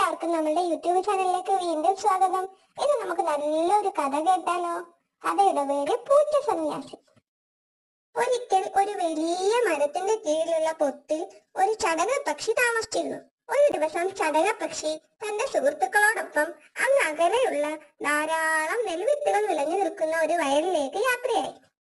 എല്ലാവർക്കും നമ്മുടെ യൂട്യൂബ് ചാനലിലേക്ക് വീണ്ടും സ്വാഗതം ഇന്ന് നമുക്ക് നല്ലൊരു കഥ കേട്ടാലോ കഥയുടെ പേര് പൂച്ച സന്യാസി ഒരിക്കൽ ഒരു വലിയ മരത്തിന്റെ കീഴിലുള്ള പൊത്തിൽ ഒരു ചടക പക്ഷി താമസിച്ചിരുന്നു ഒരു ദിവസം ചടക പക്ഷി തന്റെ സുഹൃത്തുക്കളോടൊപ്പം അങ്ങ് അകലെയുള്ള ധാരാളം നെൽവിത്തുകൾ വിളഞ്ഞു നിൽക്കുന്ന ഒരു വയലിലേക്ക് യാത്രയായി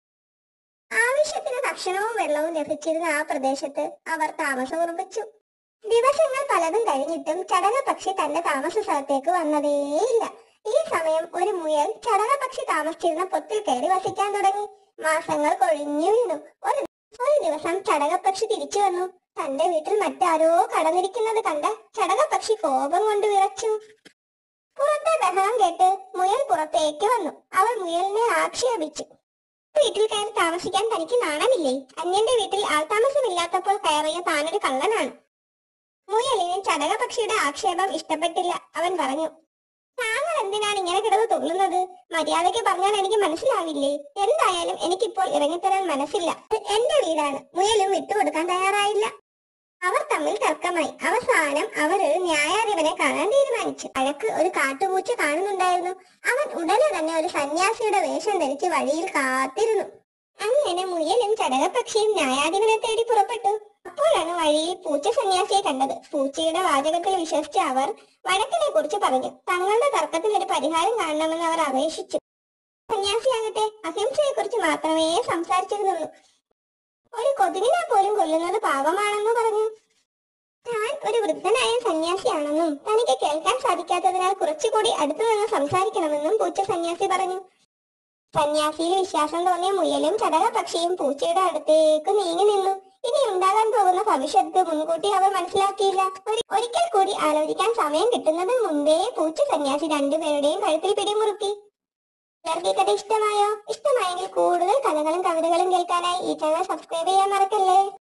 ആവശ്യത്തിന് ഭക്ഷണവും വെള്ളവും ലഭിച്ചിരുന്ന ആ പ്രദേശത്ത് അവർ താമസം ഉറപ്പിച്ചു ദിവസങ്ങൾ പലതും കഴിഞ്ഞിട്ടും ചടക പക്ഷി തന്റെ താമസ സ്ഥലത്തേക്ക് വന്നതേയില്ല ഈ സമയം ഒരു മുയൽ ചടക പക്ഷി താമസിച്ചിരുന്ന പൊത്തിൽ കയറി വസിക്കാൻ തുടങ്ങി മാസങ്ങൾ കൊഴിഞ്ഞു വീണു ഒരു ഒരു ദിവസം ചടക പക്ഷി തിരിച്ചു വന്നു തന്റെ വീട്ടിൽ മറ്റാരോ കടന്നിരിക്കുന്നത് കണ്ട ചടക പക്ഷി കോപം കൊണ്ട് വിറച്ചു പുറത്തെ ബഹളം കേട്ട് മുയൽ പുറത്തേക്ക് വന്നു അവൾ മുയലിനെ ആക്ഷേപിച്ചു വീട്ടിൽ കയറി താമസിക്കാൻ തനിക്ക് നാണമില്ലേ അന്യന്റെ വീട്ടിൽ ആൾതാമസമില്ലാത്തപ്പോൾ കയറിയ താനൊരു കള്ളനാണ് മുയലിന് ചടകപക്ഷിയുടെ ആക്ഷേപം ഇഷ്ടപ്പെട്ടില്ല അവൻ പറഞ്ഞു താങ്കൾ എന്തിനാണ് ഇങ്ങനെ കിടന്ന് തുള്ളുന്നത് മര്യാദയ്ക്ക് പറഞ്ഞാൽ എനിക്ക് മനസ്സിലാവില്ലേ എന്തായാലും എനിക്കിപ്പോൾ ഇറങ്ങിത്തരാൻ മനസ്സില്ല ഇത് എന്റെ വീടാണ് മുയലും വിട്ടുകൊടുക്കാൻ തയ്യാറായില്ല അവർ തമ്മിൽ തർക്കമായി അവസാനം അവർ ഒരു ന്യായാധിപനെ കാണാൻ തീരുമാനിച്ചു അഴക്ക് ഒരു കാട്ടുപൂച്ച കാണുന്നുണ്ടായിരുന്നു അവൻ ഉടനെ തന്നെ ഒരു സന്യാസിയുടെ വേഷം ധരിച്ച് വഴിയിൽ കാത്തിരുന്നു അങ്ങനെ മുയലും ചടകപക്ഷിയും ന്യായാധിപനെ തേടി പുറപ്പെട്ടു അപ്പോഴാണ് വഴിയിൽ പൂച്ച സന്യാസിയെ കണ്ടത് പൂച്ചയുടെ വാചകത്തിൽ വിശ്വസിച്ച അവർ വഴക്കിനെ കുറിച്ച് പറഞ്ഞു തങ്ങളുടെ തർക്കത്തിൽ ഒരു പരിഹാരം കാണണമെന്ന് അവർ അപേക്ഷിച്ചു സന്യാസിയാകട്ടെ അഹിംസയെ കുറിച്ച് മാത്രമേ സംസാരിച്ചിരുന്നുള്ളൂ ഒരു കൊതുകിനെ പോലും കൊല്ലുന്നത് പാപമാണെന്ന് പറഞ്ഞു താൻ ഒരു വൃദ്ധനായ സന്യാസിയാണെന്നും തനിക്ക് കേൾക്കാൻ സാധിക്കാത്തതിനാൽ കുറച്ചുകൂടി അടുത്തു നിന്ന് സംസാരിക്കണമെന്നും പൂച്ച സന്യാസി പറഞ്ഞു സന്യാസിയിൽ വിശ്വാസം തോന്നിയ മുയലും ചടക പക്ഷിയും പൂച്ചയുടെ അടുത്തേക്ക് നീങ്ങി നിന്നു ഇനി ഉണ്ടാകാൻ പോകുന്ന ഭവിഷ്യത്ത് മുൻകൂട്ടി അവർ മനസ്സിലാക്കിയില്ല ഒരു- ഒരിക്കൽ കൂടി ആലോചിക്കാൻ സമയം കിട്ടുന്നതിന് മുൻപേ പൂച്ച സന്യാസി രണ്ടുപേരുടെയും കഴുത്തിൽ പിടിമുറുക്കി എല്ലാവർക്കും ഈ കഥ ഇഷ്ടമായോ ഇഷ്ടമായെങ്കിൽ കൂടുതൽ കഥകളും കവിതകളും കേൾക്കാനായി ഈ ചാനൽ സബ്സ്ക്രൈബ് ചെയ്യാൻ മറക്കല്ലേ